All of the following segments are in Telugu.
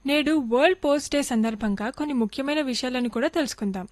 నేడు వరల్డ్ పోస్ట్ డే సందర్భంగా కొన్ని ముఖ్యమైన విషయాలను కూడా తెలుసుకుందాం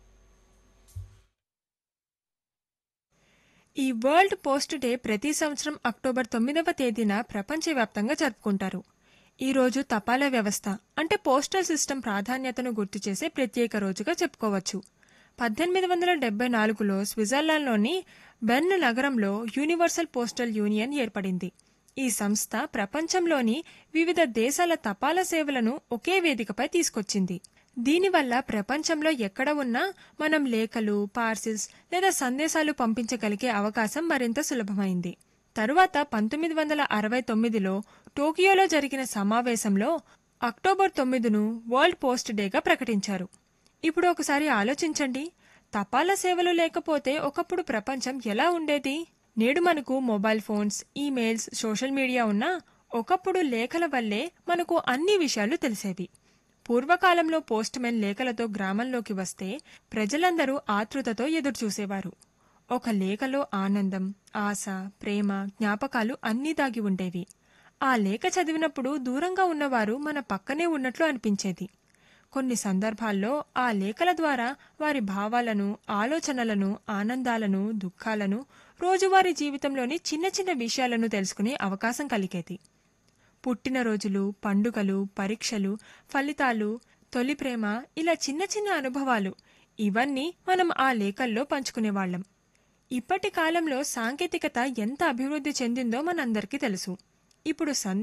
ఈ వరల్డ్ పోస్ట్ డే ప్రతి సంవత్సరం అక్టోబర్ తొమ్మిదవ తేదీన ప్రపంచవ్యాప్తంగా జరుపుకుంటారు ఈ రోజు తపాలా వ్యవస్థ అంటే పోస్టల్ సిస్టమ్ ప్రాధాన్యతను గుర్తు చేసే ప్రత్యేక రోజుగా చెప్పుకోవచ్చు పద్దెనిమిది వందల డెబ్బై నాలుగులో స్విట్జర్లాండ్లోని బెర్న్ నగరంలో యూనివర్సల్ పోస్టల్ యూనియన్ ఏర్పడింది ఈ సంస్థ ప్రపంచంలోని వివిధ దేశాల తపాలా సేవలను ఒకే వేదికపై తీసుకొచ్చింది దీనివల్ల ప్రపంచంలో ఎక్కడ ఉన్నా మనం లేఖలు పార్సిల్స్ లేదా సందేశాలు పంపించగలిగే అవకాశం మరింత సులభమైంది తరువాత పంతొమ్మిది వందల అరవై తొమ్మిదిలో టోకియోలో జరిగిన సమావేశంలో అక్టోబర్ తొమ్మిదిను వరల్డ్ పోస్ట్ డేగా ప్రకటించారు ఇప్పుడు ఒకసారి ఆలోచించండి తపాలా సేవలు లేకపోతే ఒకప్పుడు ప్రపంచం ఎలా ఉండేది నేడు మనకు mobile phones emails social media ఉన్నా ఒకప్పుడు లేఖల వల్లే మనకు అన్ని విషయాలు తెలిసేవి పూర్వకాలంలో పోస్ట్ మెన్ లేఖలతో గ్రామంలోకి వస్తే ప్రజలందరూ ఆతృతతో ఎదురుచూసేవారు ఒక లేఖలో ఆనందం ఆశ ప్రేమ జ్ఞాపకాలు అన్నీ దాగి ఉండేవి ఆ లేఖ చదివినప్పుడు దూరంగా ఉన్నవారు మన పక్కనే ఉన్నట్లు అనిపించేది కొన్ని సందర్భాల్లో ఆ లేఖల ద్వారా వారి భావాలను ఆలోచనలను ఆనందాలను దుఃఖాలను రోజువారీ జీవితంలోని చిన్న చిన్న విషయాలను తెలుసుకునే అవకాశం కలిగేది పుట్టినరోజులు పండుగలు పరీక్షలు ఫలితాలు తొలి ప్రేమ ఇలా చిన్న చిన్న అనుభవాలు ఇవన్నీ మనం ఆ లేఖల్లో పంచుకునేవాళ్లం ఇప్పటి కాలంలో సాంకేతికత ఎంత అభివృద్ధి చెందిందో మనందరికీ తెలుసు ఇప్పుడు సందేశ